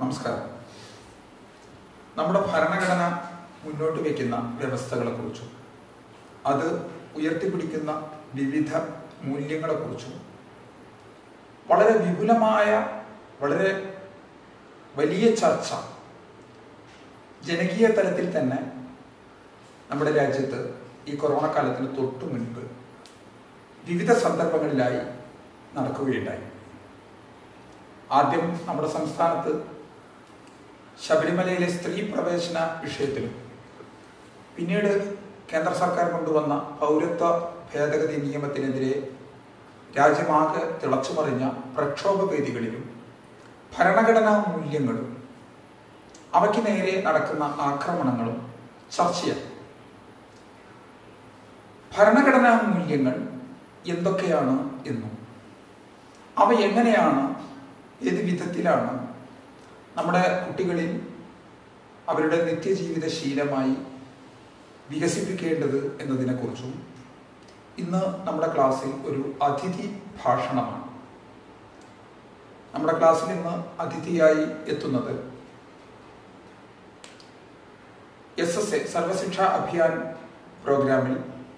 നമസ്കാരം നമ്മുടെ ഭരണഘടന മുന്നോട്ട് വയ്ക്കുന്ന വ്യവസ്ഥകളെക്കുറിച്ചും അത് ഉയർത്തിപ്പിടിക്കുന്ന വിവിധ മൂല്യങ്ങളെക്കുറിച്ചും വളരെ വിപുലമായ വളരെ വലിയ ചർച്ച ജനകീയ തലത്തിൽ തന്നെ നമ്മുടെ രാജ്യത്ത് ഈ കൊറോണ കാലത്തിന് തൊട്ടു മുൻപ് വിവിധ സന്ദർഭങ്ങളിലായി നടക്കുകയുണ്ടായി ആദ്യം നമ്മുടെ സംസ്ഥാനത്ത് ശബരിമലയിലെ സ്ത്രീ പ്രവേശന വിഷയത്തിലും പിന്നീട് കേന്ദ്ര സർക്കാർ കൊണ്ടുവന്ന പൗരത്വ ഭേദഗതി നിയമത്തിനെതിരെ രാജ്യമാകെ തിളച്ചുമറിഞ്ഞ പ്രക്ഷോഭ വേദികളിലും ഭരണഘടനാ മൂല്യങ്ങളും അവയ്ക്ക് നേരെ നടക്കുന്ന ആക്രമണങ്ങളും ചർച്ചയായി ഭരണഘടനാ മൂല്യങ്ങൾ എന്തൊക്കെയാണ് എന്നും അവ എങ്ങനെയാണ് ഏത് വിധത്തിലാണ് നമ്മുടെ കുട്ടികളിൽ അവരുടെ നിത്യജീവിത ശീലമായി വികസിപ്പിക്കേണ്ടത് എന്നതിനെക്കുറിച്ചും ഇന്ന് നമ്മുടെ ക്ലാസ്സിൽ ഒരു അതിഥി ഭാഷണമാണ് നമ്മുടെ ക്ലാസ്സിൽ ഇന്ന് അതിഥിയായി എത്തുന്നത് S S A Sarva Shiksha Abhiyan പ്രോഗ്രാമിൽ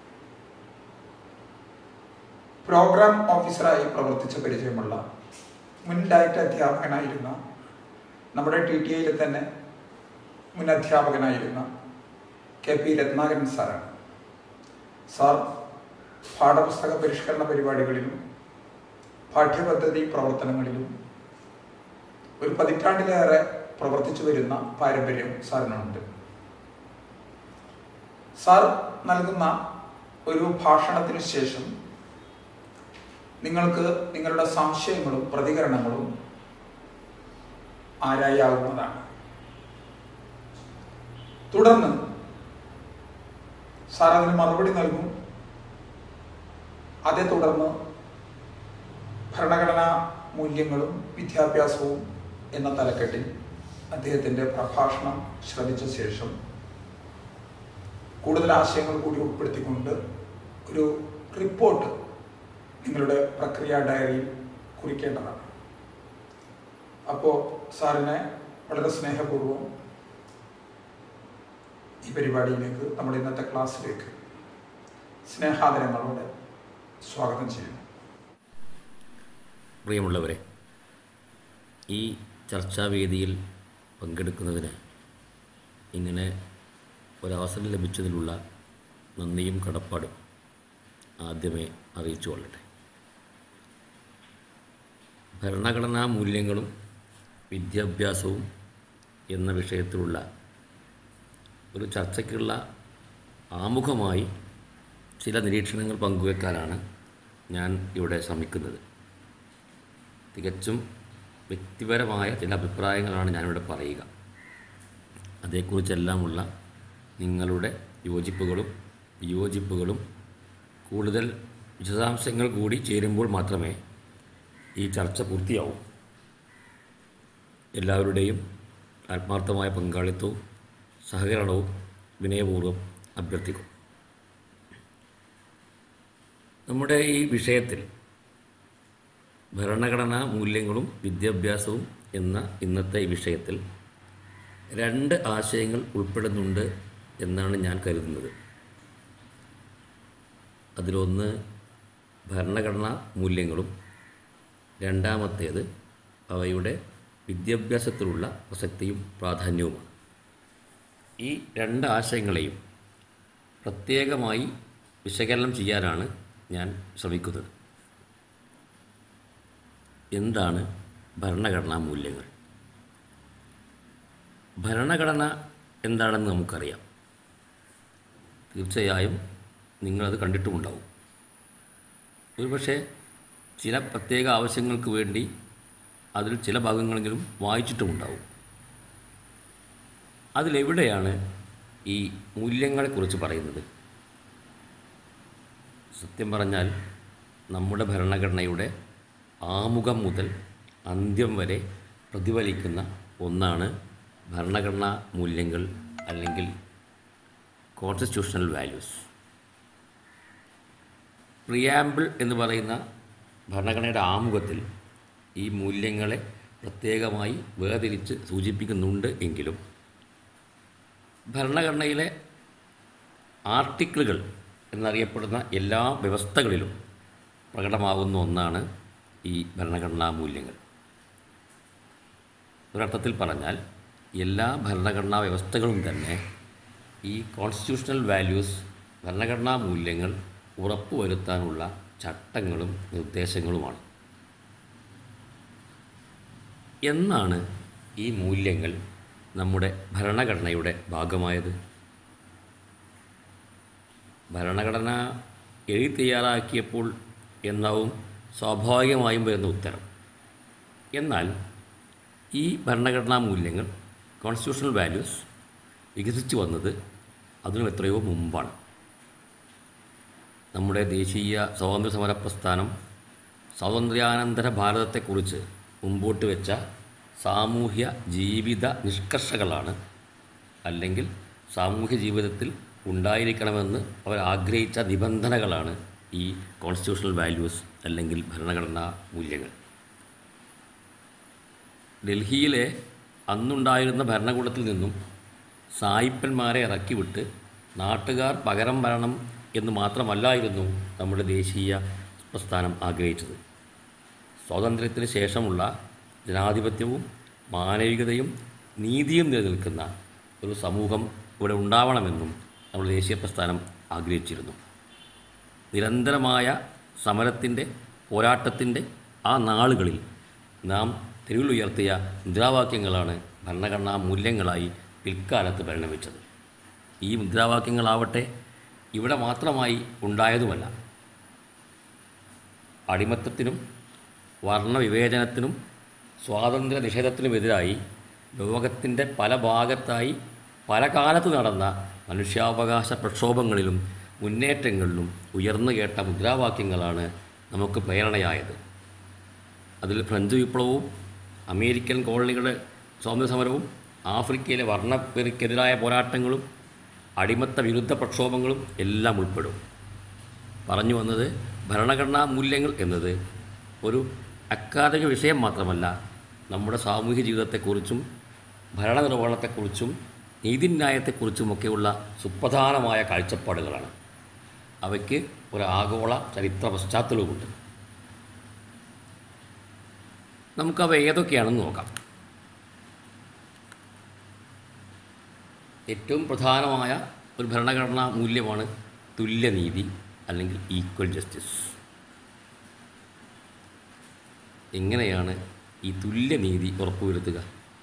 പ്രോഗ്രാം ഓഫീസറായി പ്രവർത്തിച്ച പരിചയമുള്ള മുൻ ഡയറ്റ് അധ്യാപകനായിരുന്ന നമ്മുടെ ടി ടി ഐയിൽ തന്നെ മുൻ അധ്യാപകനായിരുന്ന കെ പി രത്നാകരൻ സാറാണ് സാർ പാഠപുസ്തക പരിഷ്കരണ പരിപാടികളിലും പാഠ്യപദ്ധതി പ്രവർത്തനങ്ങളിലും ഒരു പതിറ്റാണ്ടിലേറെ പ്രവർത്തിച്ചു വരുന്ന പാരമ്പര്യം സാറിനുണ്ട് സാർ നൽകുന്ന ഒരു ഭാഷണത്തിനു ശേഷം നിങ്ങൾക്ക് നിങ്ങളുടെ സംശയങ്ങളും പ്രതികരണങ്ങളും ആരായാവുന്നതാണ് തുടർന്ന് സാർ അതിന് മറുപടി നൽകും അതേ തുടർന്ന് ഭരണഘടനാ മൂല്യങ്ങളും വിദ്യാഭ്യാസവും എന്ന തലക്കെട്ടിൽ അദ്ദേഹത്തിൻ്റെ പ്രഭാഷണം ശ്രമിച്ച ശേഷം കൂടുതൽ ആശയങ്ങൾ കൂടി ഉൾപ്പെടുത്തിക്കൊണ്ട് ഒരു റിപ്പോർട്ട് നിങ്ങളുടെ പ്രക്രിയ ഡയറിയിൽ കുറിക്കേണ്ടതാണ് അപ്പോൾ സാറിനെ വളരെ സ്നേഹപൂർവ്വം ഈ പരിപാടിയിലേക്ക് നമ്മുടെ ഇന്നത്തെ ക്ലാസ്സിലേക്ക് സ്നേഹാദരങ്ങളോടെ സ്വാഗതം ചെയ്യുന്നു പ്രിയമുള്ളവരെ ഈ ചർച്ചാവേദിയിൽ പങ്കെടുക്കുന്നതിന് ഇങ്ങനെ ഒരവസരം ലഭിച്ചതിലുള്ള നന്ദിയും കടപ്പാടും ആദ്യമേ അറിയിച്ചു കൊള്ളട്ടെ ഭരണഘടനാ മൂല്യങ്ങളും വിദ്യാഭ്യാസവും എന്ന വിഷയത്തിലുള്ള ഒരു ചർച്ചയ്ക്കുള്ള ആമുഖമായി ചില നിരീക്ഷണങ്ങൾ പങ്കുവെക്കാനാണ് ഞാൻ ഇവിടെ ശ്രമിക്കുന്നത് തികച്ചും വ്യക്തിപരമായ ചില അഭിപ്രായങ്ങളാണ് ഞാനിവിടെ പറയുക അതേക്കുറിച്ചെല്ലാമുള്ള നിങ്ങളുടെ യോജിപ്പുകളും വിയോജിപ്പുകളും കൂടുതൽ വിശദാംശങ്ങൾ കൂടി ചേരുമ്പോൾ മാത്രമേ ഈ ചർച്ച പൂർത്തിയാവൂ എല്ലാവരുടെയും ആത്മാർത്ഥമായ പങ്കാളിത്തവും സഹകരണവും വിനയപൂർവ്വം അഭ്യർത്ഥിക്കും നമ്മുടെ ഈ വിഷയത്തിൽ ഭരണഘടനാ മൂല്യങ്ങളും വിദ്യാഭ്യാസവും എന്ന ഇന്നത്തെ ഈ വിഷയത്തിൽ രണ്ട് ആശയങ്ങൾ ഉൾപ്പെടുന്നുണ്ട് എന്നാണ് ഞാൻ കരുതുന്നത് അതിലൊന്ന് ഭരണഘടനാ മൂല്യങ്ങളും രണ്ടാമത്തേത് അവയുടെ വിദ്യാഭ്യാസത്തിലുള്ള പ്രസക്തിയും പ്രാധാന്യവുമാണ് ഈ രണ്ട് ആശയങ്ങളെയും പ്രത്യേകമായി വിശകലനം ചെയ്യാനാണ് ഞാൻ ശ്രമിക്കുന്നത് എന്താണ് ഭരണഘടനാ മൂല്യങ്ങൾ ഭരണഘടന എന്താണെന്ന് നമുക്കറിയാം തീർച്ചയായും നിങ്ങളത് കണ്ടിട്ടുമുണ്ടാവും ഒരുപക്ഷെ ചില പ്രത്യേക ആവശ്യങ്ങൾക്ക് വേണ്ടി അതിൽ ചില ഭാഗങ്ങളെങ്കിലും വായിച്ചിട്ടുമുണ്ടാവും അതിലെവിടെയാണ് ഈ മൂല്യങ്ങളെക്കുറിച്ച് പറയുന്നത് സത്യം പറഞ്ഞാൽ നമ്മുടെ ഭരണഘടനയുടെ ആമുഖം മുതൽ അന്ത്യം വരെ പ്രതിഫലിക്കുന്ന ഒന്നാണ് ഭരണഘടനാ മൂല്യങ്ങൾ അല്ലെങ്കിൽ കോൺസ്റ്റിറ്റ്യൂഷണൽ വാല്യൂസ് പ്രിയാമ്പിൾ എന്ന് പറയുന്ന ഭരണഘടനയുടെ ആമുഖത്തിൽ ഈ മൂല്യങ്ങളെ പ്രത്യേകമായി വേർതിരിച്ച് സൂചിപ്പിക്കുന്നുണ്ട് എങ്കിലും ഭരണഘടനയിലെ ആർട്ടിക്കിളുകൾ എന്നറിയപ്പെടുന്ന എല്ലാ വ്യവസ്ഥകളിലും പ്രകടമാകുന്ന ഒന്നാണ് ഈ ഭരണഘടനാ മൂല്യങ്ങൾ ഒരർത്ഥത്തിൽ പറഞ്ഞാൽ എല്ലാ ഭരണഘടനാ വ്യവസ്ഥകളും തന്നെ ഈ കോൺസ്റ്റിറ്റ്യൂഷണൽ വാല്യൂസ് ഭരണഘടനാ മൂല്യങ്ങൾ ഉറപ്പുവരുത്താനുള്ള ചട്ടങ്ങളും നിർദ്ദേശങ്ങളുമാണ് എന്നാണ് ഈ മൂല്യങ്ങൾ നമ്മുടെ ഭരണഘടനയുടെ ഭാഗമായത് ഭരണഘടന എഴുതി തയ്യാറാക്കിയപ്പോൾ എന്നാവും സ്വാഭാവികമായും വരുന്ന ഉത്തരം എന്നാൽ ഈ ഭരണഘടനാ മൂല്യങ്ങൾ കോൺസ്റ്റിറ്റ്യൂഷണൽ വാല്യൂസ് വികസിച്ചു വന്നത് അതിനും എത്രയോ മുമ്പാണ് നമ്മുടെ ദേശീയ സ്വാതന്ത്ര്യ സമര പ്രസ്ഥാനം സ്വാതന്ത്ര്യാനന്തര ഭാരതത്തെക്കുറിച്ച് മുമ്പോട്ട് വെച്ച സാമൂഹ്യ ജീവിത നിഷ്കർഷകളാണ് അല്ലെങ്കിൽ സാമൂഹ്യ ജീവിതത്തിൽ ഉണ്ടായിരിക്കണമെന്ന് അവർ ആഗ്രഹിച്ച നിബന്ധനകളാണ് ഈ കോൺസ്റ്റിറ്റ്യൂഷണൽ വാല്യൂസ് അല്ലെങ്കിൽ ഭരണഘടനാ മൂല്യങ്ങൾ ഡൽഹിയിലെ അന്നുണ്ടായിരുന്ന ഭരണകൂടത്തിൽ നിന്നും സായിപ്പന്മാരെ ഇറക്കിവിട്ട് നാട്ടുകാർ പകരം വരണം എന്ന് മാത്രമല്ലായിരുന്നു നമ്മുടെ ദേശീയ പ്രസ്ഥാനം ആഗ്രഹിച്ചത് സ്വാതന്ത്ര്യത്തിന് ശേഷമുള്ള ജനാധിപത്യവും മാനവികതയും നീതിയും നിലനിൽക്കുന്ന ഒരു സമൂഹം ഇവിടെ ഉണ്ടാവണമെന്നും നമ്മുടെ ദേശീയ പ്രസ്ഥാനം ആഗ്രഹിച്ചിരുന്നു നിരന്തരമായ സമരത്തിൻ്റെ പോരാട്ടത്തിൻ്റെ ആ നാളുകളിൽ നാം തെരുവിലുയർത്തിയ മുദ്രാവാക്യങ്ങളാണ് ഭരണഘടനാ മൂല്യങ്ങളായി പിൽക്കാലത്ത് പരിണമിച്ചത് ഈ മുദ്രാവാക്യങ്ങളാവട്ടെ ഇവിടെ മാത്രമായി ഉണ്ടായതുമല്ല അടിമത്തത്തിനും വർണ്ണവിവേചനത്തിനും സ്വാതന്ത്ര്യ നിഷേധത്തിനുമെതിരായി ലോകത്തിൻ്റെ പല ഭാഗത്തായി പല കാലത്ത് നടന്ന മനുഷ്യാവകാശ പ്രക്ഷോഭങ്ങളിലും മുന്നേറ്റങ്ങളിലും ഉയർന്നു കേട്ട മുദ്രാവാക്യങ്ങളാണ് നമുക്ക് പ്രേരണയായത് അതിൽ ഫ്രഞ്ച് വിപ്ലവവും അമേരിക്കൻ കോളനികളുടെ സ്വാതന്ത്ര്യ സമരവും ആഫ്രിക്കയിലെ വർണ്ണപ്പെരുക്കെതിരായ പോരാട്ടങ്ങളും അടിമത്ത വിരുദ്ധ പ്രക്ഷോഭങ്ങളും എല്ലാം ഉൾപ്പെടും പറഞ്ഞു വന്നത് ഭരണഘടനാ മൂല്യങ്ങൾ എന്നത് ഒരു അക്കാദമിക വിഷയം മാത്രമല്ല നമ്മുടെ സാമൂഹ്യ ജീവിതത്തെക്കുറിച്ചും ഭരണനിർവഹണത്തെക്കുറിച്ചും നീതിന്യായത്തെക്കുറിച്ചുമൊക്കെയുള്ള സുപ്രധാനമായ കാഴ്ചപ്പാടുകളാണ് അവയ്ക്ക് ഒരു ആഗോള ചരിത്ര പശ്ചാത്തലവുമുണ്ട് നമുക്കവ ഏതൊക്കെയാണെന്ന് നോക്കാം ഏറ്റവും പ്രധാനമായ ഒരു ഭരണഘടനാ മൂല്യമാണ് തുല്യനീതി അല്ലെങ്കിൽ ഈക്വൽ ജസ്റ്റിസ് എങ്ങനെയാണ് ഈ തുല്യനീതി ഉറപ്പുവരുത്തുക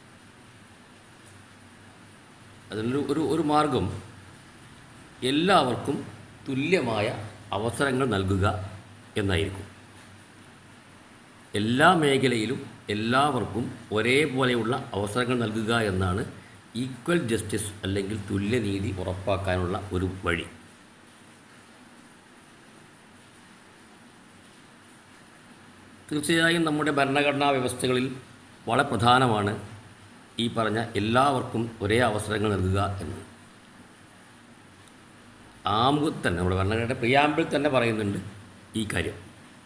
അതിനൊരു ഒരു ഒരു മാർഗം എല്ലാവർക്കും തുല്യമായ അവസരങ്ങൾ നൽകുക എന്നായിരിക്കും എല്ലാ മേഖലയിലും എല്ലാവർക്കും ഒരേപോലെയുള്ള അവസരങ്ങൾ നൽകുക എന്നാണ് ഈക്വൽ ജസ്റ്റിസ് അല്ലെങ്കിൽ തുല്യനീതി ഉറപ്പാക്കാനുള്ള ഒരു വഴി തീർച്ചയായും നമ്മുടെ ഭരണഘടനാ വ്യവസ്ഥകളിൽ വളരെ പ്രധാനമാണ് ഈ പറഞ്ഞ എല്ലാവർക്കും ഒരേ അവസരങ്ങൾ നൽകുക എന്നത് ആമുഖത്തിൽ തന്നെ നമ്മുടെ ഭരണഘടനയുടെ പ്രിയാമ്പിൾ തന്നെ പറയുന്നുണ്ട് ഈ കാര്യം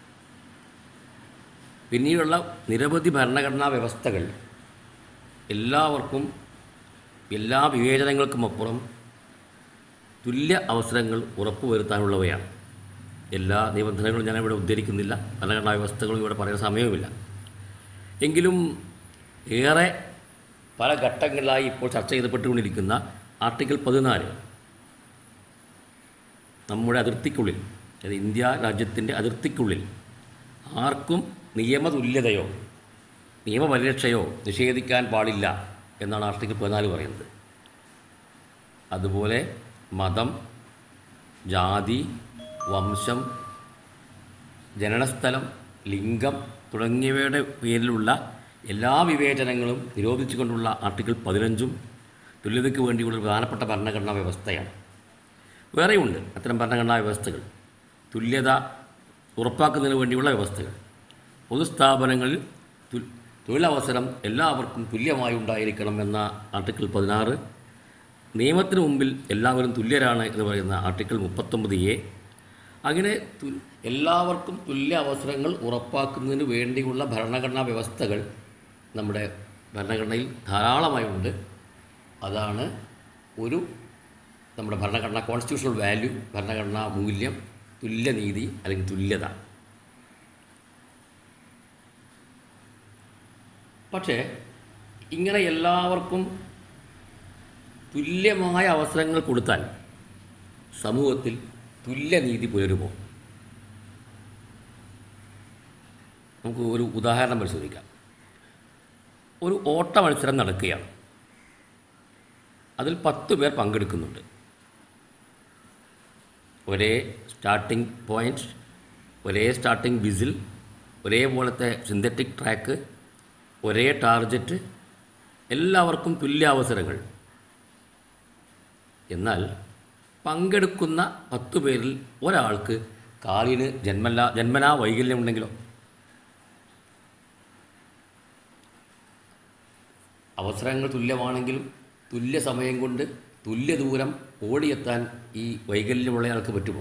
പിന്നീടുള്ള നിരവധി ഭരണഘടനാ വ്യവസ്ഥകൾ എല്ലാവർക്കും എല്ലാ വിവേചനങ്ങൾക്കുമപ്പുറം തുല്യ അവസരങ്ങൾ ഉറപ്പുവരുത്താനുള്ളവയാണ് എല്ലാ നിബന്ധനകളും ഞാനിവിടെ ഉദ്ധരിക്കുന്നില്ല ഭരണഘടനാ വ്യവസ്ഥകളും ഇവിടെ പറയുന്ന സമയവുമില്ല എങ്കിലും ഏറെ പല ഘട്ടങ്ങളിലായി ഇപ്പോൾ ചർച്ച ചെയ്യപ്പെട്ടുകൊണ്ടിരിക്കുന്ന ആർട്ടിക്കിൾ പതിനാല് നമ്മുടെ അതിർത്തിക്കുള്ളിൽ അതായത് ഇന്ത്യ രാജ്യത്തിൻ്റെ അതിർത്തിക്കുള്ളിൽ ആർക്കും നിയമതുല്യതയോ നിയമപരിരക്ഷയോ നിഷേധിക്കാൻ പാടില്ല എന്നാണ് ആർട്ടിക്കിൾ പതിനാല് പറയുന്നത് അതുപോലെ മതം ജാതി വംശം ജനനസ്ഥലം ലിംഗം തുടങ്ങിയവയുടെ പേരിലുള്ള എല്ലാ വിവേചനങ്ങളും നിരോധിച്ചുകൊണ്ടുള്ള ആർട്ടിക്കിൾ പതിനഞ്ചും തുല്യതയ്ക്ക് വേണ്ടിയുള്ള ഒരു പ്രധാനപ്പെട്ട ഭരണഘടനാ വ്യവസ്ഥയാണ് വേറെയുണ്ട് അത്തരം ഭരണഘടനാ വ്യവസ്ഥകൾ തുല്യത ഉറപ്പാക്കുന്നതിന് വേണ്ടിയുള്ള വ്യവസ്ഥകൾ പൊതുസ്ഥാപനങ്ങളിൽ തു തൊഴിലവസരം എല്ലാവർക്കും തുല്യമായി ഉണ്ടായിരിക്കണം എന്ന ആർട്ടിക്കിൾ പതിനാറ് നിയമത്തിന് മുമ്പിൽ എല്ലാവരും തുല്യരാണ് എന്ന് പറയുന്ന ആർട്ടിക്കിൾ മുപ്പത്തൊമ്പത് എ അങ്ങനെ തു എല്ലാവർക്കും തുല്യ അവസരങ്ങൾ ഉറപ്പാക്കുന്നതിന് വേണ്ടിയുള്ള ഭരണഘടനാ വ്യവസ്ഥകൾ നമ്മുടെ ഭരണഘടനയിൽ ധാരാളമായി ഉണ്ട് അതാണ് ഒരു നമ്മുടെ ഭരണഘടന കോൺസ്റ്റിറ്റ്യൂഷണൽ വാല്യൂ ഭരണഘടനാ മൂല്യം തുല്യനീതി അല്ലെങ്കിൽ തുല്യത പക്ഷേ ഇങ്ങനെ എല്ലാവർക്കും തുല്യമായ അവസരങ്ങൾ കൊടുത്താൽ സമൂഹത്തിൽ തുല്യനീതി പുലരുമോ നമുക്ക് ഒരു ഉദാഹരണം പരിശോധിക്കാം ഒരു ഓട്ട മത്സരം നടക്കുകയാണ് അതിൽ പത്ത് പേർ പങ്കെടുക്കുന്നുണ്ട് ഒരേ സ്റ്റാർട്ടിംഗ് പോയിൻ്റ് ഒരേ സ്റ്റാർട്ടിംഗ് വിസിൽ ഒരേപോലത്തെ സിന്തറ്റിക് ട്രാക്ക് ഒരേ ടാർജറ്റ് എല്ലാവർക്കും തുല്യാവസരങ്ങൾ എന്നാൽ പങ്കെടുക്കുന്ന പത്ത് പേരിൽ ഒരാൾക്ക് കാലിന് ജന്മല്ല ജന്മനാ വൈകല്യമുണ്ടെങ്കിലോ അവസരങ്ങൾ തുല്യമാണെങ്കിലും തുല്യ സമയം കൊണ്ട് തുല്യ ദൂരം ഓടിയെത്താൻ ഈ വൈകല്യമുള്ളയാൾക്ക് പറ്റുമോ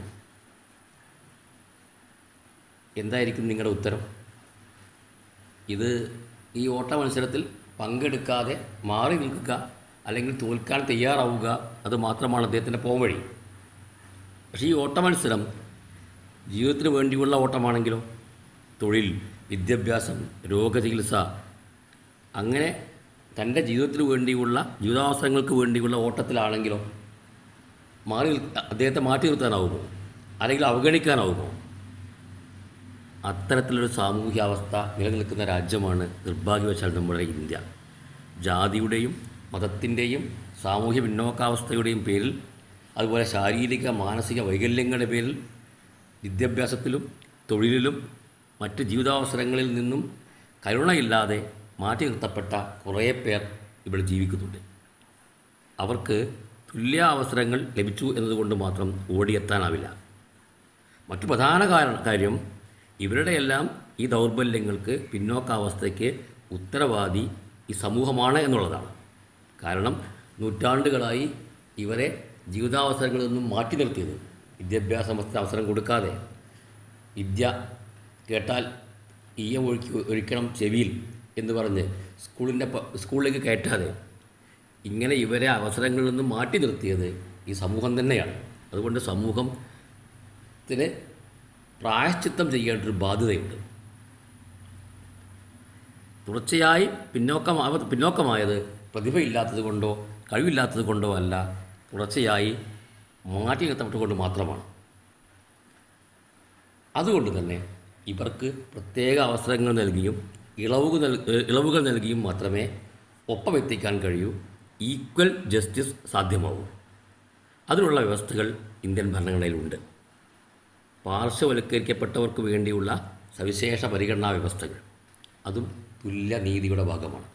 എന്തായിരിക്കും നിങ്ങളുടെ ഉത്തരം ഇത് ഈ ഓട്ട മത്സരത്തിൽ പങ്കെടുക്കാതെ മാറി നിൽക്കുക അല്ലെങ്കിൽ തോൽക്കാൻ തയ്യാറാവുക അത് മാത്രമാണ് അദ്ദേഹത്തിൻ്റെ പോംവഴി പക്ഷേ ഈ ഓട്ട മത്സരം ജീവിതത്തിന് വേണ്ടിയുള്ള ഓട്ടമാണെങ്കിലോ തൊഴിൽ വിദ്യാഭ്യാസം രോഗചികിത്സ അങ്ങനെ തൻ്റെ ജീവിതത്തിന് വേണ്ടിയുള്ള ജീവിതാവസരങ്ങൾക്ക് വേണ്ടിയുള്ള ഓട്ടത്തിലാണെങ്കിലോ മാറി നിൽ- അദ്ദേഹത്തെ മാറ്റി നിർത്താനാവുമോ അല്ലെങ്കിൽ അവഗണിക്കാനാവുമോ അത്തരത്തിലൊരു സാമൂഹ്യാവസ്ഥ നിലനിൽക്കുന്ന രാജ്യമാണ് നിർഭാഗ്യവശാൽ നമ്മുടെ ഇന്ത്യ ജാതിയുടെയും മതത്തിൻ്റെയും സാമൂഹ്യ പിന്നോക്കാവസ്ഥയുടെയും പേരിൽ അതുപോലെ ശാരീരിക മാനസിക വൈകല്യങ്ങളുടെ പേരിൽ വിദ്യാഭ്യാസത്തിലും തൊഴിലിലും മറ്റ് ജീവിതാവസരങ്ങളിൽ നിന്നും കരുണയില്ലാതെ മാറ്റി നിർത്തപ്പെട്ട കുറേ പേർ ഇവിടെ ജീവിക്കുന്നുണ്ട് അവർക്ക് തുല്യ അവസരങ്ങൾ ലഭിച്ചു എന്നതുകൊണ്ട് മാത്രം ഓടിയെത്താനാവില്ല മറ്റു പ്രധാന കാരണ കാര്യം ഇവരുടെ എല്ലാം ഈ ദൗർബല്യങ്ങൾക്ക് പിന്നോക്കാവസ്ഥയ്ക്ക് ഉത്തരവാദി ഈ സമൂഹമാണ് എന്നുള്ളതാണ് കാരണം നൂറ്റാണ്ടുകളായി ഇവരെ ജീവിതാവസരങ്ങളിൽ നിന്നും മാറ്റി നിർത്തിയത് വിദ്യാഭ്യാസ അവസരം കൊടുക്കാതെ വിദ്യ കേട്ടാൽ ഈയം ഒഴുക്കി ഒഴിക്കണം ചെവിയിൽ എന്ന് പറഞ്ഞ് സ്കൂളിൻ്റെ പ- സ്കൂളിലേക്ക് കയറ്റാതെ ഇങ്ങനെ ഇവരെ അവസരങ്ങളിൽ നിന്നും മാറ്റി നിർത്തിയത് ഈ സമൂഹം തന്നെയാണ് അതുകൊണ്ട് സമൂഹത്തിന് പ്രായശ്ചിത്തം ചെയ്യേണ്ട ഒരു ബാധ്യതയുണ്ട് തുടർച്ചയായി പിന്നോക്കമാ പിന്നോക്കമായത് പ്രതിഭയില്ലാത്തത് കൊണ്ടോ കഴിവില്ലാത്തത് കൊണ്ടോ അല്ല തുടർച്ചയായി മാറ്റി നിർത്തപ്പെട്ടുകൊണ്ട് മാത്രമാണ് അതുകൊണ്ട് തന്നെ ഇവർക്ക് പ്രത്യേക അവസരങ്ങൾ നൽകിയും ഇളവുകൾ നൽ ഇളവുകൾ നൽകിയും മാത്രമേ ഒപ്പമെത്തിക്കാൻ കഴിയൂ ഈക്വൽ ജസ്റ്റിസ് സാധ്യമാവൂ അതിനുള്ള വ്യവസ്ഥകൾ ഇന്ത്യൻ ഭരണഘടനയിലുണ്ട് പാർശ്വവൽക്കരിക്കപ്പെട്ടവർക്ക് വേണ്ടിയുള്ള സവിശേഷ പരിഗണനാ വ്യവസ്ഥകൾ അതും തുല്യനീതിയുടെ ഭാഗമാണ്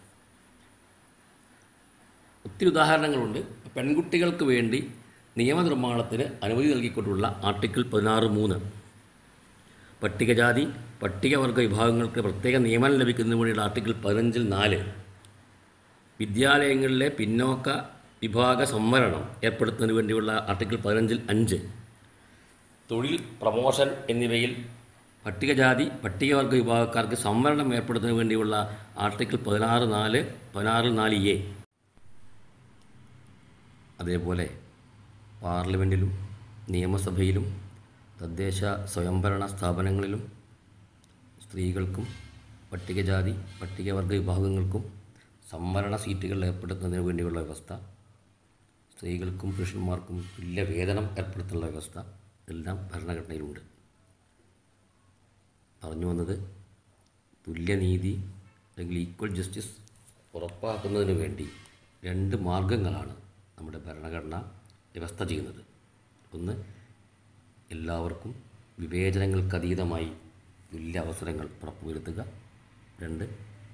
ഒത്തിരി ഉദാഹരണങ്ങളുണ്ട് പെൺകുട്ടികൾക്ക് വേണ്ടി നിയമനിർമ്മാണത്തിന് അനുമതി നൽകിക്കൊണ്ടുള്ള ആർട്ടിക്കിൾ പതിനാറ് മൂന്ന് പട്ടികജാതി പട്ടികവർഗ വിഭാഗങ്ങൾക്ക് പ്രത്യേക നിയമനം ലഭിക്കുന്നതിന് വേണ്ടിയുള്ള ആർട്ടിക്കിൾ പതിനഞ്ചിൽ നാല് വിദ്യാലയങ്ങളിലെ പിന്നോക്ക വിഭാഗ സംവരണം ഏർപ്പെടുത്തുന്നതിന് വേണ്ടിയുള്ള ആർട്ടിക്കിൾ പതിനഞ്ചിൽ അഞ്ച് തൊഴിൽ പ്രമോഷൻ എന്നിവയിൽ പട്ടികജാതി പട്ടികവർഗ വിഭാഗക്കാർക്ക് സംവരണം ഏർപ്പെടുത്തുന്നതിന് വേണ്ടിയുള്ള ആർട്ടിക്കിൾ പതിനാറ് നാല് പതിനാറ് നാല് എ അതേപോലെ പാർലമെൻറ്റിലും നിയമസഭയിലും തദ്ദേശ സ്വയംഭരണ സ്ഥാപനങ്ങളിലും സ്ത്രീകൾക്കും പട്ടികജാതി പട്ടികവർഗ വിഭാഗങ്ങൾക്കും സംവരണ സീറ്റുകൾ ഏർപ്പെടുത്തുന്നതിന് വേണ്ടിയുള്ള വ്യവസ്ഥ സ്ത്രീകൾക്കും പുരുഷന്മാർക്കും തുല്യ വേതനം ഏർപ്പെടുത്തുന്ന വ്യവസ്ഥ എല്ലാം ഭരണഘടനയിലുണ്ട് പറഞ്ഞു വന്നത് തുല്യനീതി അല്ലെങ്കിൽ ഈക്വൽ ജസ്റ്റിസ് ഉറപ്പാക്കുന്നതിന് വേണ്ടി രണ്ട് മാർഗങ്ങളാണ് നമ്മുടെ ഭരണഘടന വ്യവസ്ഥ ചെയ്യുന്നത് ഒന്ന് എല്ലാവർക്കും വിവേചനങ്ങൾക്കതീതമായി തുല്യ അവസരങ്ങൾ ഉറപ്പുവരുത്തുക രണ്ട്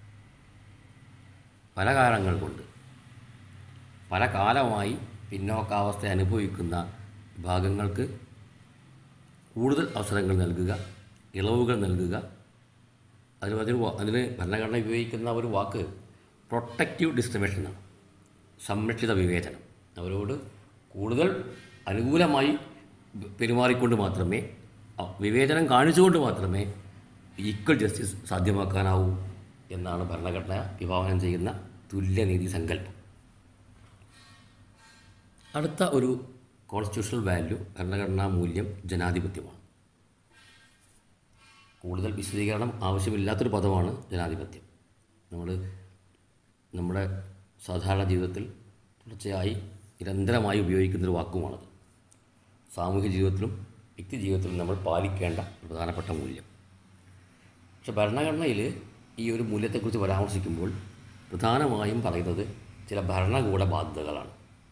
പല കാരണങ്ങൾ കൊണ്ട് പല കാലമായി പിന്നോക്കാവസ്ഥ അനുഭവിക്കുന്ന വിഭാഗങ്ങൾക്ക് കൂടുതൽ അവസരങ്ങൾ നൽകുക ഇളവുകൾ നൽകുക അതിന് അതിന് വാ- അതിന് ഭരണഘടന ഉപയോഗിക്കുന്ന ഒരു വാക്ക് പ്രൊട്ടക്റ്റീവ് ഡിസ്ക്രിമിനേഷനാണ് സംരക്ഷിത വിവേചനം അവരോട് കൂടുതൽ അനുകൂലമായി പെരുമാറിക്കൊണ്ട് മാത്രമേ അ- വിവേചനം കാണിച്ചുകൊണ്ട് മാത്രമേ ഈക്വൽ ജസ്റ്റിസ് സാധ്യമാക്കാനാവൂ എന്നാണ് ഭരണഘടന വിഭാവനം ചെയ്യുന്ന തുല്യനീതി സങ്കല്പം അടുത്ത ഒരു കോൺസ്റ്റിറ്റ്യൂഷണൽ വാല്യൂ ഭരണഘടനാ മൂല്യം ജനാധിപത്യമാണ് കൂടുതൽ വിശദീകരണം ആവശ്യമില്ലാത്തൊരു പദമാണ് ജനാധിപത്യം നമ്മൾ നമ്മുടെ സാധാരണ ജീവിതത്തിൽ തുടർച്ചയായി നിരന്തരമായി ഉപയോഗിക്കുന്നൊരു വാക്കുമാണത് സാമൂഹ്യ ജീവിതത്തിലും വ്യക്തി ജീവിതത്തിലും നമ്മൾ പാലിക്കേണ്ട ഒരു പ്രധാനപ്പെട്ട മൂല്യം പക്ഷെ ഭരണഘടനയിൽ ഈ ഒരു മൂല്യത്തെക്കുറിച്ച് പരാമർശിക്കുമ്പോൾ പ്രധാനമായും പറയുന്നത് ചില ഭരണകൂട ബാധ്യതകളാണ്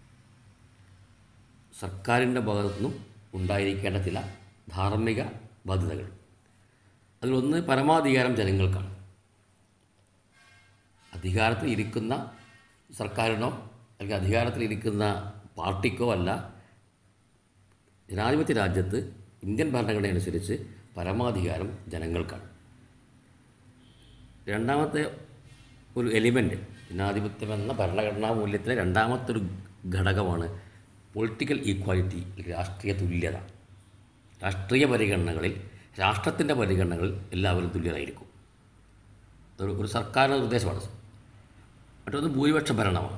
സർക്കാരിൻ്റെ ഭാഗത്തു നിന്നും ഉണ്ടായിരിക്കേണ്ട ചില ധാർമ്മിക ബാധ്യതകൾ അതിലൊന്ന് പരമാധികാരം ജനങ്ങൾക്കാണ് അധികാരത്തിൽ ഇരിക്കുന്ന സർക്കാരിനോ അല്ലെങ്കിൽ അധികാരത്തിൽ ഇരിക്കുന്ന പാർട്ടിക്കോ അല്ല ജനാധിപത്യ രാജ്യത്ത് ഇന്ത്യൻ ഭരണഘടന അനുസരിച്ച് പരമാധികാരം ജനങ്ങൾക്കാണ് രണ്ടാമത്തെ ഒരു എലിമെൻ്റ് ജനാധിപത്യം എന്ന ഭരണഘടനാ മൂല്യത്തിലെ രണ്ടാമത്തെ ഒരു ഘടകമാണ് പൊളിറ്റിക്കൽ ഈക്വാലിറ്റി രാഷ്ട്രീയ തുല്യത രാഷ്ട്രീയ പരിഗണനകളിൽ രാഷ്ട്രത്തിൻ്റെ പരിഗണനകളിൽ എല്ലാവരും തുല്യരായിരിക്കും ഒരു ഒരു സർക്കാരിൻ്റെ നിർദ്ദേശമാണ് മറ്റൊന്ന് ഭൂരിപക്ഷ ഭരണമാണ്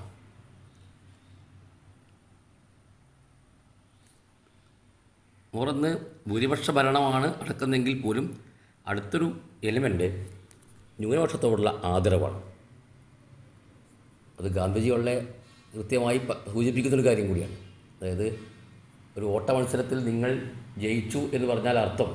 ഓറന്ന് ഭൂരിപക്ഷ ഭരണമാണ് നടക്കുന്നതെങ്കിൽ പോലും അടുത്തൊരു എലിമെൻ്റ് ന്യൂനപക്ഷത്തോടുള്ള ആദരവാണ് അത് ഗാന്ധിജിയുള്ള കൃത്യമായി പ- സൂചിപ്പിക്കുന്നൊരു കാര്യം കൂടിയാണ് അതായത് ഒരു ഓട്ട മത്സരത്തിൽ നിങ്ങൾ ജയിച്ചു എന്ന് പറഞ്ഞാൽ അർത്ഥം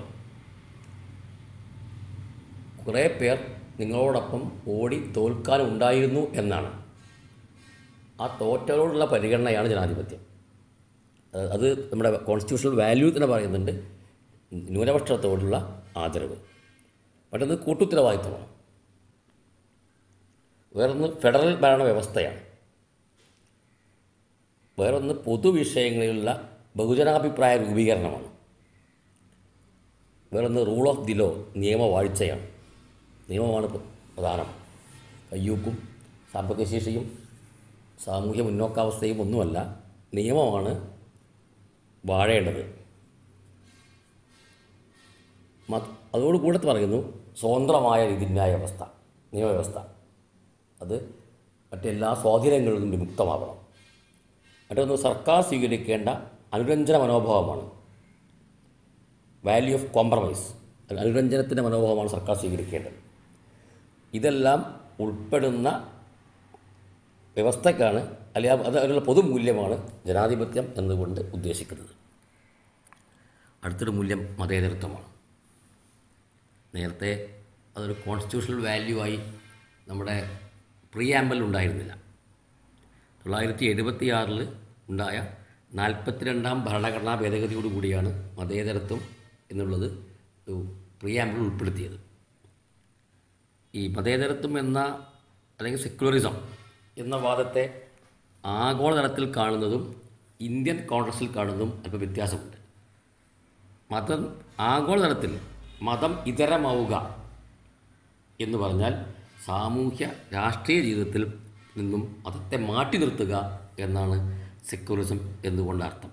കുറേ പേർ നിങ്ങളോടൊപ്പം ഓടി തോൽക്കാനുണ്ടായിരുന്നു എന്നാണ് ആ തോറ്റവരോടുള്ള പരിഗണനയാണ് ജനാധിപത്യം അത് അത് നമ്മുടെ കോൺസ്റ്റിറ്റ്യൂഷണൽ വാല്യൂ തന്നെ പറയുന്നുണ്ട് ന്യൂനപക്ഷത്തോടുള്ള ആദരവ് മറ്റൊന്ന് കൂട്ടുത്തരവാദിത്വമാണ് വേറൊന്ന് ഫെഡറൽ ഭരണ വ്യവസ്ഥയാണ് വേറൊന്ന് പൊതുവിഷയങ്ങളിലുള്ള ബഹുജനാഭിപ്രായ രൂപീകരണമാണ് വേറൊന്ന് റൂൾ ഓഫ് ദി ലോ നിയമവാഴ്ചയാണ് നിയമമാണ് പ്ര- പ്രധാനം കയ്യൂക്കും സാമ്പത്തിക ശേഷിയും സാമൂഹ്യ മുന്നോക്കാവസ്ഥയും ഒന്നുമല്ല നിയമമാണ് വാഴേണ്ടത് മ- അതോടുകൂടെ പറയുന്നു സ്വതന്ത്രമായ നീതിന്യായ വ്യവസ്ഥ നിയമവ്യവസ്ഥ അത് മറ്റെല്ലാ സ്വാധീനങ്ങളിൽ നിന്നും വിമുക്തമാവണം മറ്റൊന്ന് സർക്കാർ സ്വീകരിക്കേണ്ട അനുരഞ്ജന മനോഭാവമാണ് വാല്യൂ ഓഫ് കോംപ്രമൈസ് അനുരഞ്ജനത്തിൻ്റെ മനോഭാവമാണ് സർക്കാർ സ്വീകരിക്കേണ്ടത് ഇതെല്ലാം ഉൾപ്പെടുന്ന വ്യവസ്ഥക്കാണ് അല്ലെങ്കിൽ അത് അതിനുള്ള പൊതുമൂല്യമാണ് ജനാധിപത്യം എന്നുകൊണ്ട് ഉദ്ദേശിക്കുന്നത് അടുത്തൊരു മൂല്യം മതേതരത്വമാണ് നേരത്തെ അതൊരു കോൺസ്റ്റിറ്റ്യൂഷണൽ വാല്യൂ ആയി നമ്മുടെ പ്രിയാമ്പൽ ഉണ്ടായിരുന്നില്ല തൊള്ളായിരത്തി എഴുപത്തി ആറിൽ ഉണ്ടായ നാൽപ്പത്തിരണ്ടാം ഭരണഘടനാ ഭേദഗതിയോടുകൂടിയാണ് മതേതരത്വം എന്നുള്ളത് ഒരു പ്രിയാമ്പിൾ ഉൾപ്പെടുത്തിയത് ഈ മതേതരത്വം എന്ന അല്ലെങ്കിൽ സെക്യുലറിസം എന്ന വാദത്തെ ആഗോളതലത്തിൽ കാണുന്നതും ഇന്ത്യൻ കോൺഗ്രസിൽ കാണുന്നതും അല്പം വ്യത്യാസമുണ്ട് മതം ആഗോളതലത്തിൽ മതം ഇതരമാവുക എന്ന് പറഞ്ഞാൽ സാമൂഹ്യ രാഷ്ട്രീയ ജീവിതത്തിൽ നിന്നും മതത്തെ മാറ്റി നിർത്തുക എന്നാണ് സെക്യുലറിസം എന്നുകൊണ്ട് അർത്ഥം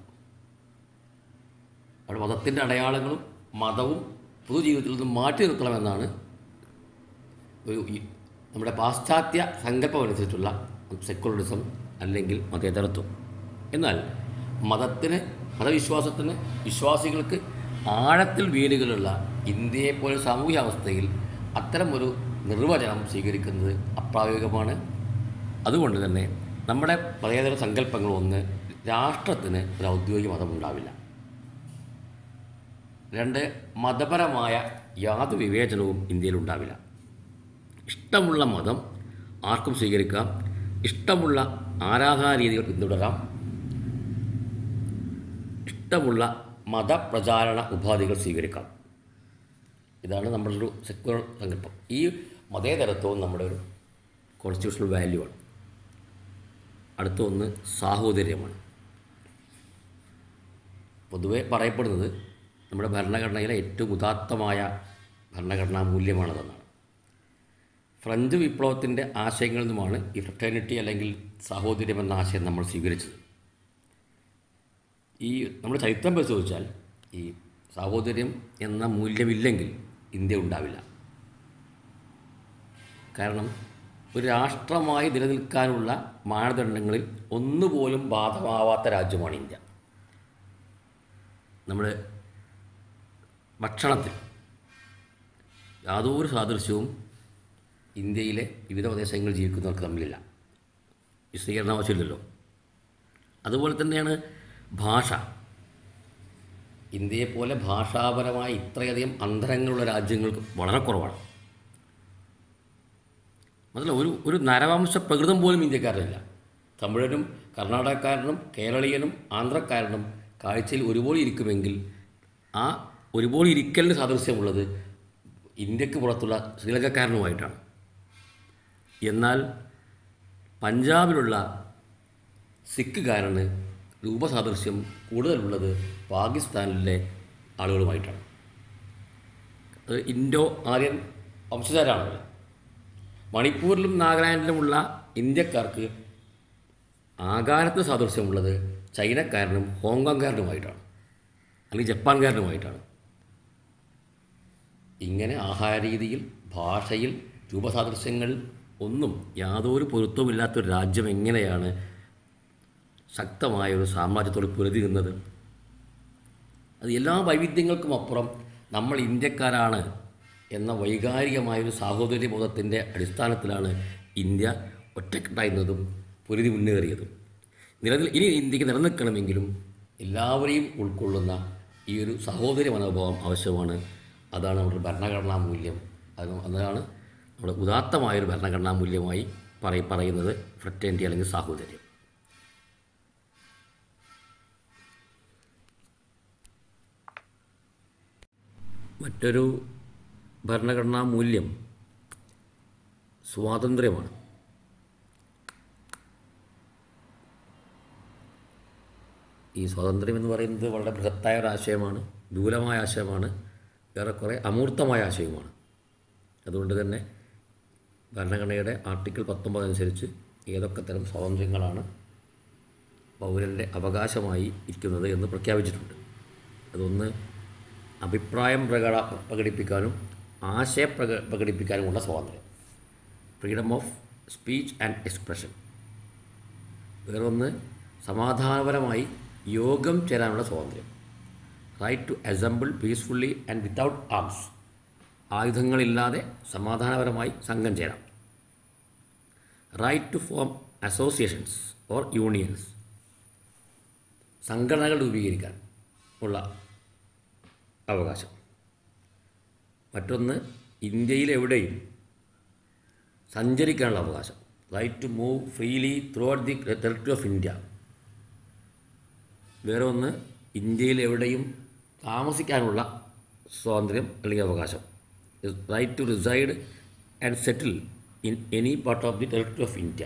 അവിടെ മതത്തിൻ്റെ അടയാളങ്ങളും മതവും പൊതുജീവിതത്തിൽ നിന്നും മാറ്റി നിർത്തണമെന്നാണ് ഒരു ഈ നമ്മുടെ പാശ്ചാത്യ സങ്കല്പം അനുസരിച്ചുള്ള സെക്യുലറിസം അല്ലെങ്കിൽ മതേതരത്വം എന്നാൽ മതത്തിന് മതവിശ്വാസത്തിന് വിശ്വാസികൾക്ക് ആഴത്തിൽ വേരുകളുള്ള ഇന്ത്യയെപ്പോലെ സാമൂഹ്യാവസ്ഥയിൽ അത്തരം ഒരു നിർവചനം സ്വീകരിക്കുന്നത് അപ്രായോഗികമാണ് അതുകൊണ്ട് തന്നെ നമ്മുടെ മതേതര സങ്കല്പങ്ങളൊന്ന് രാഷ്ട്രത്തിന് ഒരു ഔദ്യോഗിക മതമുണ്ടാവില്ല രണ്ട് മതപരമായ യാതൊരു വിവേചനവും ഇന്ത്യയിൽ ഉണ്ടാവില്ല ഇഷ്ടമുള്ള മതം ആർക്കും സ്വീകരിക്കാം ഇഷ്ടമുള്ള ആരാധനാ രീതികൾ പിന്തുടരാം ഇഷ്ടമുള്ള മതപ്രചാരണ ഉപാധികൾ സ്വീകരിക്കാം ഇതാണ് നമ്മുടെ ഒരു സെക്യുലർ സങ്കല്പം ഈ മതേതരത്വവും നമ്മുടെ ഒരു കോൺസ്റ്റിറ്റ്യൂഷണൽ വാല്യൂ ആണ് അടുത്ത ഒന്ന് സാഹോദര്യമാണ് പൊതുവെ പറയപ്പെടുന്നത് നമ്മുടെ ഭരണഘടനയിലെ ഏറ്റവും ഉദാത്തമായ ഭരണഘടനാ മൂല്യമാണതെന്നാണ് ഫ്രഞ്ച് വിപ്ലവത്തിൻ്റെ ആശയങ്ങളിൽ നിന്നുമാണ് ഈ ഫ്രട്ടേണിറ്റി അല്ലെങ്കിൽ സാഹോദര്യം എന്ന ആശയം നമ്മൾ സ്വീകരിച്ചത് ഈ നമ്മുടെ ചരിത്രം പരിശോധിച്ചാൽ ഈ സാഹോദര്യം എന്ന മൂല്യമില്ലെങ്കിൽ ഇന്ത്യ ഉണ്ടാവില്ല കാരണം ഒരു രാഷ്ട്രമായി നിലനിൽക്കാനുള്ള മാനദണ്ഡങ്ങളിൽ ഒന്നുപോലും ബാധകമാവാത്ത രാജ്യമാണ് ഇന്ത്യ നമ്മൾ ഭക്ഷണത്തിൽ യാതൊരു സാദൃശ്യവും ഇന്ത്യയിലെ വിവിധ പ്രദേശങ്ങളിൽ ജീവിക്കുന്നവർക്ക് തമ്മിലില്ല വിശദീകരണം ആവശ്യമില്ലല്ലോ അതുപോലെ തന്നെയാണ് ഭാഷ ഇന്ത്യയെപ്പോലെ ഭാഷാപരമായി ഇത്രയധികം അന്തരങ്ങളുള്ള രാജ്യങ്ങൾക്ക് വളരെ കുറവാണ് മാത്രമല്ല ഒരു ഒരു നരവംശ പ്രകൃതം പോലും ഇന്ത്യക്കാരില്ല തമിഴനും കർണാടകക്കാരനും കേരളീയനും ആന്ധ്രക്കാരനും കാഴ്ചയിൽ ഒരുപോലെ ഇരിക്കുമെങ്കിൽ ആ ഒരുപോലെ ഇരിക്കലിന് സാദൃശ്യമുള്ളത് ഇന്ത്യക്ക് പുറത്തുള്ള ശ്രീലങ്കക്കാരനുമായിട്ടാണ് എന്നാൽ പഞ്ചാബിലുള്ള സിഖുകാരന് രൂപസാദൃശ്യം കൂടുതലുള്ളത് പാകിസ്ഥാനിലെ ആളുകളുമായിട്ടാണ് അത് ഇൻഡോ ആര്യൻ വംശജരാണല്ലോ മണിപ്പൂരിലും നാഗാലാൻഡിലുമുള്ള ഇന്ത്യക്കാർക്ക് ആകാരത്തിന് സാദൃശ്യമുള്ളത് ചൈനക്കാരനും ഹോങ്കോങ്കാരനുമായിട്ടാണ് അല്ലെങ്കിൽ ജപ്പാൻകാരനുമായിട്ടാണ് ഇങ്ങനെ ആഹാര രീതിയിൽ ഭാഷയിൽ രൂപസാദൃശ്യങ്ങൾ ഒന്നും യാതൊരു പൊരുത്തവുമില്ലാത്തൊരു രാജ്യം എങ്ങനെയാണ് ശക്തമായ ഒരു സാമ്രാജ്യത്തോട് പൊരുതി നിന്നത് അത് എല്ലാ വൈവിധ്യങ്ങൾക്കും അപ്പുറം നമ്മൾ ഇന്ത്യക്കാരാണ് എന്ന വൈകാരികമായൊരു സാഹോദര്യബോധത്തിൻ്റെ അടിസ്ഥാനത്തിലാണ് ഇന്ത്യ ഒറ്റക്കെട്ടായിരുന്നതും പൊരുതി മുന്നേറിയതും നിലനിൽ ഇനി ഇന്ത്യക്ക് നിലനിൽക്കണമെങ്കിലും എല്ലാവരെയും ഉൾക്കൊള്ളുന്ന ഈ ഒരു സഹോദര്യ മനോഭാവം ആവശ്യമാണ് അതാണ് നമ്മുടെ ഭരണഘടനാ മൂല്യം അത് അതാണ് നമ്മുടെ ഉദാത്തമായൊരു ഭരണഘടനാ മൂല്യമായി പറയ പറയുന്നത് ഫ്രറ്റേൻറ്റി അല്ലെങ്കിൽ സാഹോദര്യം മറ്റൊരു ഭരണഘടനാ മൂല്യം സ്വാതന്ത്ര്യമാണ് ഈ സ്വാതന്ത്ര്യം എന്ന് പറയുന്നത് വളരെ ബൃഹത്തായ ഒരു ആശയമാണ് ദൂരമായ ആശയമാണ് ഏറെക്കുറെ അമൂർത്തമായ ആശയവുമാണ് അതുകൊണ്ട് തന്നെ ഭരണഘടനയുടെ ആർട്ടിക്കിൾ പത്തൊമ്പത് അനുസരിച്ച് ഏതൊക്കെ തരം സ്വാതന്ത്ര്യങ്ങളാണ് പൗരൻ്റെ അവകാശമായി ഇരിക്കുന്നത് എന്ന് പ്രഖ്യാപിച്ചിട്ടുണ്ട് അതൊന്ന് അഭിപ്രായം പ്രകട പ്രകടിപ്പിക്കാനും ആശയ പ്രക പ്രകടിപ്പിക്കാനുമുള്ള സ്വാതന്ത്ര്യം freedom of speech and expression വേറൊന്ന് സമാധാനപരമായി യോഗം ചേരാനുള്ള സ്വാതന്ത്ര്യം right to assemble peacefully and without arms ആയുധങ്ങളില്ലാതെ സമാധാനപരമായി സംഘം ചേരാം right to form associations or unions സംഘടനകൾ രൂപീകരിക്കാൻ ഉള്ള അവകാശം മറ്റൊന്ന് ഇന്ത്യയിൽ എവിടെയും സഞ്ചരിക്കാനുള്ള അവകാശം right to move freely throughout the territory of India വേറെ ഒന്ന് ഇന്ത്യയിൽ എവിടെയും താമസിക്കാനുള്ള സ്വാതന്ത്ര്യം അല്ലെങ്കിൽ അവകാശം right to reside and settle in any part of the territory of India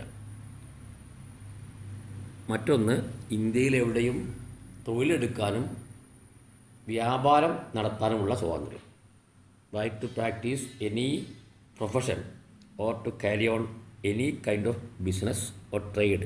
മറ്റൊന്ന് ഇന്ത്യയിൽ എവിടെയും തൊഴിലെടുക്കാനും വ്യാപാരം നടത്താനുമുള്ള സ്വാതന്ത്ര്യം right to practise any profession or to carry on any kind of business or trade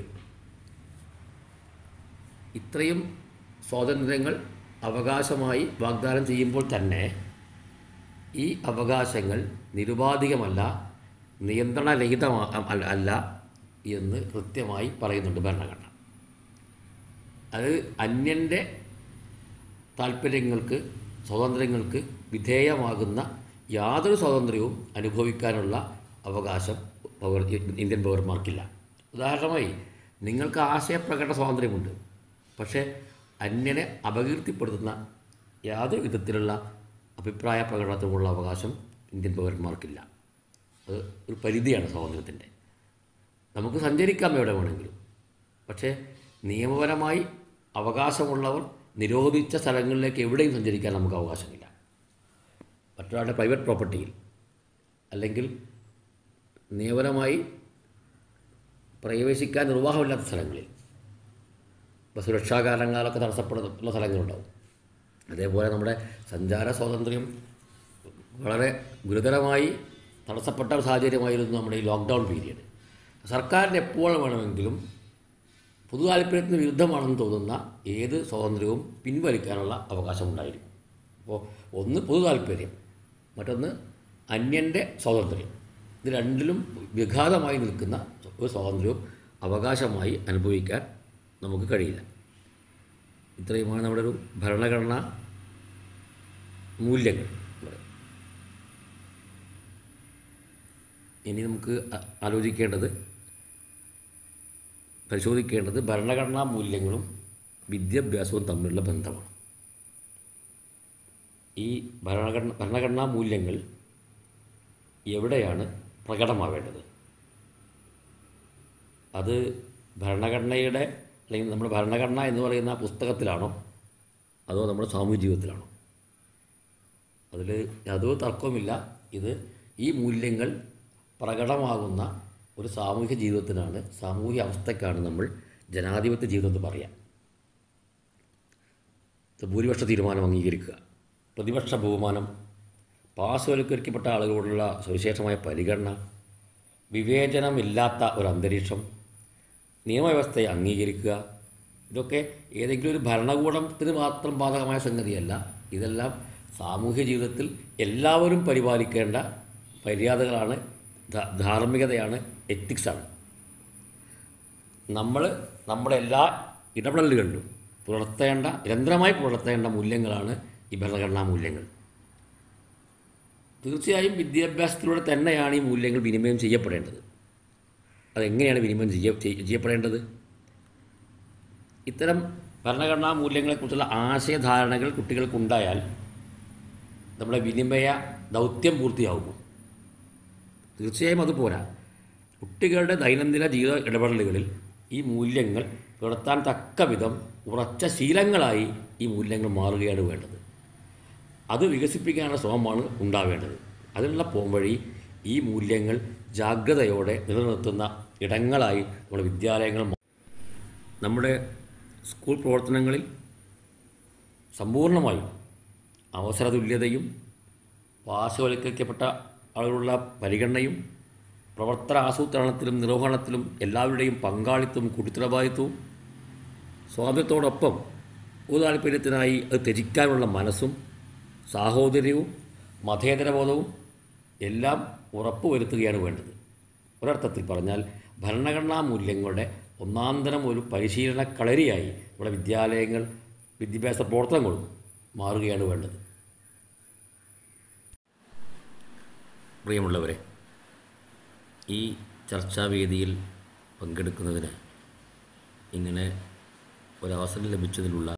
ഇത്രയും സ്വാതന്ത്ര്യങ്ങൾ അവകാശമായി വാഗ്ദാനം ചെയ്യുമ്പോൾ തന്നെ ഈ അവകാശങ്ങൾ നിരുപാധികമല്ല നിയന്ത്രണരഹിതമാ അല്ല അല്ല എന്ന് കൃത്യമായി പറയുന്നുണ്ട് ഭരണഘടന അത് അന്യൻ്റെ താല്പര്യങ്ങൾക്ക് സ്വാതന്ത്ര്യങ്ങൾക്ക് വിധേയമാകുന്ന യാതൊരു സ്വാതന്ത്ര്യവും അനുഭവിക്കാനുള്ള അവകാശം പൗര ഇന്ത്യൻ പൗരന്മാർക്കില്ല ഉദാഹരണമായി നിങ്ങൾക്ക് ആശയപ്രകടന സ്വാതന്ത്ര്യമുണ്ട് പക്ഷേ അന്യനെ അപകീർത്തിപ്പെടുത്തുന്ന യാതൊരു വിധത്തിലുള്ള അഭിപ്രായ പ്രകടനത്തിനുള്ള അവകാശം ഇന്ത്യൻ പൗരന്മാർക്കില്ല അത് ഒരു പരിധിയാണ് സ്വാതന്ത്ര്യത്തിൻ്റെ നമുക്ക് സഞ്ചരിക്കാം എവിടെ വേണമെങ്കിലും പക്ഷേ നിയമപരമായി അവകാശമുള്ളവർ നിരോധിച്ച സ്ഥലങ്ങളിലേക്ക് എവിടെയും സഞ്ചരിക്കാൻ നമുക്ക് അവകാശമില്ല മറ്റൊരാളുടെ പ്രൈവറ്റ് പ്രോപ്പർട്ടിയിൽ അല്ലെങ്കിൽ നിയമപരമായി പ്രവേശിക്കാൻ നിർവാഹമില്ലാത്ത സ്ഥലങ്ങളിൽ ഇപ്പോൾ സുരക്ഷാ കാരണങ്ങളൊക്കെ തടസ്സപ്പെടുന്ന സ്ഥലങ്ങളുണ്ടാവും അതേപോലെ നമ്മുടെ സഞ്ചാര സ്വാതന്ത്ര്യം വളരെ ഗുരുതരമായി തടസ്സപ്പെട്ട ഒരു സാഹചര്യമായിരുന്നു നമ്മുടെ ഈ ലോക്ക്ഡൗൺ പീരീഡ് സർക്കാരിന് എപ്പോൾ വേണമെങ്കിലും പൊതു താല്പര്യത്തിന് വിരുദ്ധമാണെന്ന് തോന്നുന്ന ഏത് സ്വാതന്ത്ര്യവും പിൻവലിക്കാനുള്ള അവകാശമുണ്ടായിരിക്കും അപ്പോൾ ഒന്ന് പൊതു താല്പര്യം മറ്റൊന്ന് അന്യൻ്റെ സ്വാതന്ത്ര്യം ഇത് രണ്ടിലും വിഘാതമായി നിൽക്കുന്ന ഒരു സ്വാതന്ത്ര്യവും അവകാശമായി അനുഭവിക്കാൻ നമുക്ക് കഴിയില്ല ഇത്രയുമാണ് നമ്മുടെ ഒരു ഭരണഘടനാ മൂല്യങ്ങൾ എന്ന് പറയുന്നത്. ഇനി നമുക്ക് ആ- ആലോചിക്കേണ്ടത് പരിശോധിക്കേണ്ടത് ഭരണഘടനാ മൂല്യങ്ങളും വിദ്യാഭ്യാസവും തമ്മിലുള്ള ബന്ധമാണ് ഈ ഭരണഘടന ഭരണഘടനാ മൂല്യങ്ങൾ എവിടെയാണ് പ്രകടമാവേണ്ടത് അത് ഭരണഘടനയുടെ അല്ലെങ്കിൽ നമ്മുടെ ഭരണഘടന എന്ന് പറയുന്ന പുസ്തകത്തിലാണോ അതോ നമ്മുടെ സാമൂഹ്യ ജീവിതത്തിലാണോ അതിൽ യാതൊരു തർക്കവുമില്ല ഇത് ഈ മൂല്യങ്ങൾ പ്രകടമാകുന്ന ഒരു സാമൂഹ്യ ജീവിതത്തിനാണ് സാമൂഹ്യ അവസ്ഥയ്ക്കാണ് നമ്മൾ ജനാധിപത്യ ജീവിതം എന്ന് പറയാം ഇത് ഭൂരിപക്ഷ തീരുമാനം അംഗീകരിക്കുക പ്രതിപക്ഷ ബഹുമാനം പാർശ്വവൽക്കരിക്കപ്പെട്ട ആളുകളോടുള്ള സവിശേഷമായ പരിഗണന വിവേചനമില്ലാത്ത ഒരു അന്തരീക്ഷം നിയമവ്യവസ്ഥയെ അംഗീകരിക്കുക ഇതൊക്കെ ഏതെങ്കിലും ഒരു ഭരണകൂടത്തിന് മാത്രം ബാധകമായ സംഗതിയല്ല ഇതെല്ലാം സാമൂഹ്യ ജീവിതത്തിൽ എല്ലാവരും പരിപാലിക്കേണ്ട മര്യാദകളാണ് ധ- ധാർമ്മികതയാണ് എത്തിക്സാണ് നമ്മൾ നമ്മുടെ എല്ലാ ഇടപെടലുകളിലും പുലർത്തേണ്ട നിരന്തരമായി പുലർത്തേണ്ട മൂല്യങ്ങളാണ് ഈ ഭരണഘടനാ മൂല്യങ്ങൾ തീർച്ചയായും വിദ്യാഭ്യാസത്തിലൂടെ തന്നെയാണ് ഈ മൂല്യങ്ങൾ വിനിമയം ചെയ്യപ്പെടേണ്ടത് അതെങ്ങനെയാണ് വിനിമയം ചെയ്യ ചെയ്യ- ചെയ്യപ്പെടേണ്ടത് ഇത്തരം ഭരണഘടനാ മൂല്യങ്ങളെക്കുറിച്ചുള്ള ആശയധാരണകൾ കുട്ടികൾക്കുണ്ടായാൽ നമ്മുടെ വിനിമയ ദൗത്യം പൂർത്തിയാകുമോ തീർച്ചയായും അത് പോരാ കുട്ടികളുടെ ദൈനംദിന ജീവിത ഇടപെടലുകളിൽ ഈ മൂല്യങ്ങൾ പുലർത്താൻ തക്ക വിധം ഉറച്ച ശീലങ്ങളായി ഈ മൂല്യങ്ങൾ മാറുകയാണ് വേണ്ടത് അത് വികസിപ്പിക്കാനുള്ള ശ്രമമാണ് ഉണ്ടാവേണ്ടത് അതിനുള്ള പോംവഴി ഈ മൂല്യങ്ങൾ ജാഗ്രതയോടെ നിലനിർത്തുന്ന ഇടങ്ങളായി നമ്മുടെ വിദ്യാലയങ്ങൾ മാ- നമ്മുടെ സ്കൂൾ പ്രവർത്തനങ്ങളിൽ സമ്പൂർണ്ണമായും അവസര തുല്യതയും പാർശ്വവൽക്കരിക്കപ്പെട്ട ആളുകളുള്ള പരിഗണനയും പ്രവർത്തന ആസൂത്രണത്തിലും നിർവഹണത്തിലും എല്ലാവരുടെയും പങ്കാളിത്തവും കൂട്ടുത്തരവാദിത്വവും സ്വാതന്ത്ര്യത്തോടൊപ്പം പൊതു താല്പര്യത്തിനായി അത് ത്യജിക്കാനുള്ള മനസ്സും സാഹോദര്യവും മതേതരബോധവും എല്ലാം ഉറപ്പുവരുത്തുകയാണ് വേണ്ടത് ഒരർത്ഥത്തിൽ പറഞ്ഞാൽ ഭരണഘടനാ മൂല്യങ്ങളുടെ ഒന്നാന്തരം ഒരു പരിശീലന കളരിയായി നമ്മുടെ വിദ്യാലയങ്ങൾ വിദ്യാഭ്യാസ പ്രവർത്തനങ്ങളും മാറുകയാണ് വേണ്ടത് പ്രിയമുള്ളവരെ ഈ ചർച്ചാവേദിയിൽ പങ്കെടുക്കുന്നതിന് ഇങ്ങനെ ഒരവസരം ലഭിച്ചതിലുള്ള